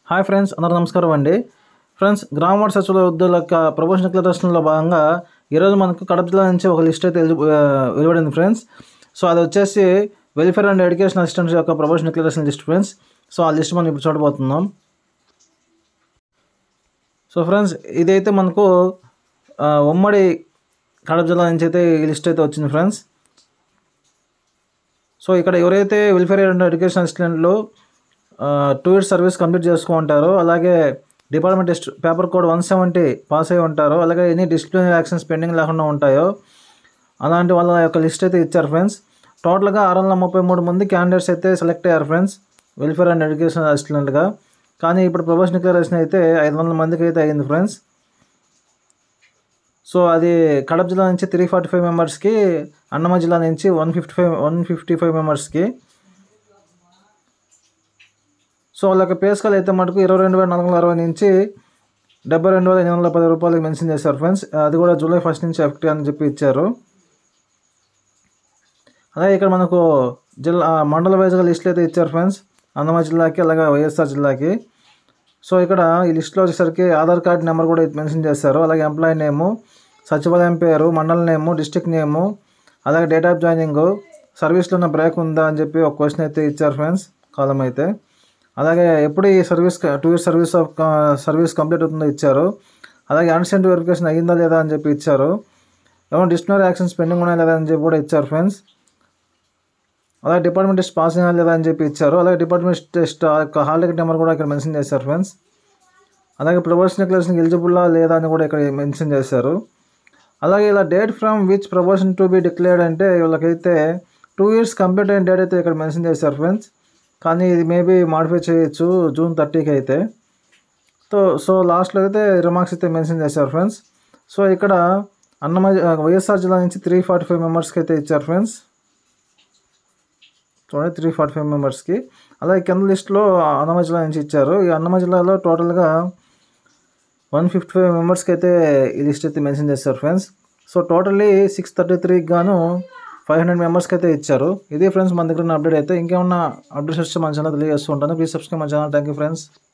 hi friends అందరూ నమస్కారం అండి ఫ్రెండ్స్ గ్రామ వార్డు సచివాలయ ఉద్యోగుల యొక్క ప్రమోషన్ డిక్లరేషన్లో భాగంగా ఈరోజు మనకు కడప జిల్లా నుంచి ఒక లిస్ట్ అయితే ఎలి- ఆ, వెలువడింది ఫ్రెండ్స్ సో అది వచ్చేసి వెల్ఫేర్ అండ్ ఎడ్యుకేషన్ అసిస్టెంట్స్ యొక్క promotion declaration list friends so ఆ లిస్ట్ మనం ఇప్పుడు చూడబోతున్నాం సో ఫ్రెండ్స్ ఇదైతే మనకు ఆ, ఉమ్మడి కడప జిల్లా నుంచి అయితే ఈ లిస్ట్ అయితే వచ్చింది ఫ్రెండ్స్ సో ఇక్కడ ఎవరైతే వెల్ఫేర్ అండ్ ఎడ్యుకేషన్ అసిస్టెంట్లు టూ ఇయర్స్ సర్వీస్ కంప్లీట్ చేసుకుంటారో అలాగే department test paper code one seventy pass అయి ఉంటారో అలాగే ఎన్ని డిసిప్లినరీ యాక్షన్స్ పెండింగ్ లేకుండా ఉంటాయో అలాంటి వాళ్ళ యొక్క లిస్ట్ అయితే ఇచ్చారు ఫ్రెండ్స్ టోటల్గా ఆరు వందల ముప్పై మూడు మంది క్యాండిడేట్స్ అయితే సెలెక్ట్ అయ్యారు ఫ్రెండ్స్ వెల్ఫేర్ అండ్ ఎడ్యుకేషన్ అసిస్టెంట్గా కానీ ఇప్పుడు ప్రొఫెషన్ డిక్లరేషన్ అయితే ఐదు వందల మందికి అయితే అయింది ఫ్రెండ్స్ సో అది కడప జిల్లా నుంచి త్రీ ఫార్టీ ఫైవ్ మెంబర్స్కి అన్నమయ్య జిల్లా నుంచి one fifty five one fifty five మెంబర్స్కి సో వాళ్ళకి పే స్కేల్ అయితే మటుకు ఇరవై రెండు వేల నాలుగు వందల అరవై నుంచి డెబ్బై రెండు వేల ఎనిమిది వందల పది రూపాయలకి మెన్షన్ చేశారు ఫ్రెండ్స్ అది కూడా జూలై ఫస్ట్ నుంచి ఎఫెక్ట్ అని చెప్పి ఇచ్చారు అలాగే ఇక్కడ మనకు జిల్లా మండల వైజ్గా లిస్టులు అయితే ఇచ్చారు ఫ్రెండ్స్ అన్నమయ్య జిల్లాకి అలాగే వైఎస్ఆర్ జిల్లాకి సో ఇక్కడ ఈ లిస్ట్లో వచ్చేసరికి ఆధార్ కార్డ్ నెంబర్ కూడా మెన్షన్ చేశారు అలాగే ఎంప్లాయీ నేము సచివాలయం పేరు మండల నేము డిస్టిక్ నేము అలాగే డేట్ ఆఫ్ జాయినింగ్ సర్వీస్లో ఉన్న బ్రేక్ ఉందా అని చెప్పి ఒక క్వశ్చన్ అయితే ఇచ్చారు ఫ్రెండ్స్ కాలం అయితే అలాగే ఎప్పుడు ఈ service two years service of service complete అవుతుందో ఇచ్చారు అలాగే అన్సెంట్ వెరిఫికేషన్ అయ్యిందా లేదా అని చెప్పి ఇచ్చారు ఏమైనా డిస్ప్లినరీ యాక్షన్స్ పెండింగ్ ఉన్నాయా లేదా అని చెప్పి కూడా ఇచ్చారు ఫ్రెండ్స్ అలాగే డిపార్ట్మెంట్ టెస్ట్ పాస్ అయినా లేదా అని చెప్పి ఇచ్చారు అలాగే డిపార్ట్మెంట్ టెస్ట్ యొక్క హాల్ టికెట్ నెంబర్ కూడా ఇక్కడ మెన్షన్ చేశారు ఫ్రెండ్స్ అలాగే ప్రొఫెషనల్ డిక్లరేషన్ ఎలిజిబుల్లా లేదా అని కూడా ఇక్కడ మెన్షన్ చేశారు అలాగే ఇలా date from which promotion to be declared అంటే వీళ్ళకైతే టూ ఇయర్స్ కంప్లీట్ అయిన డేట్ అయితే ఇక్కడ మెన్షన్ చేశారు ఫ్రెండ్స్ కానీ ఇది మేబీ మాడిఫై చేయొచ్చు జూన్ థర్టీకి అయితే సో సో లాస్ట్లో అయితే రిమార్క్స్ అయితే మెన్షన్ చేశారు ఫ్రెండ్స్ సో ఇక్కడ అన్నమయ్య వైఎస్ఆర్ జిల్లా నుంచి త్రీ ఫార్టీ ఫైవ్ మెంబర్స్కి అయితే ఇచ్చారు ఫ్రెండ్స్ చూడండి త్రీ ఫార్టీ ఫైవ్ మెంబర్స్కి అలాగే కింద లిస్ట్లో అన్నమయ్య జిల్లా నుంచి ఇచ్చారు ఈ అన్నమయ్య జిల్లాలో టోటల్గా వన్ ఫిఫ్టీ ఫైవ్ మెంబర్స్కి అయితే ఈ లిస్ట్ అయితే మెన్షన్ చేశారు friends so totally six thirty త్రీకి గాను ఫైవ్ హండ్రెడ్ మెంబర్స్కి అయితే ఇచ్చారు ఇది ఫ్రెండ్స్ మన దగ్గర ఉన్న అప్డేట్ అయితే ఇంకేమన్నా అప్డేట్స్ వస్తే మన ఛానల్ తెలియజేస్తూ ఉంటాను ప్లీజ్ సబ్స్క్రైబ్ మన ఛానల్ థ్యాంక్ యూ ఫ్రెండ్స్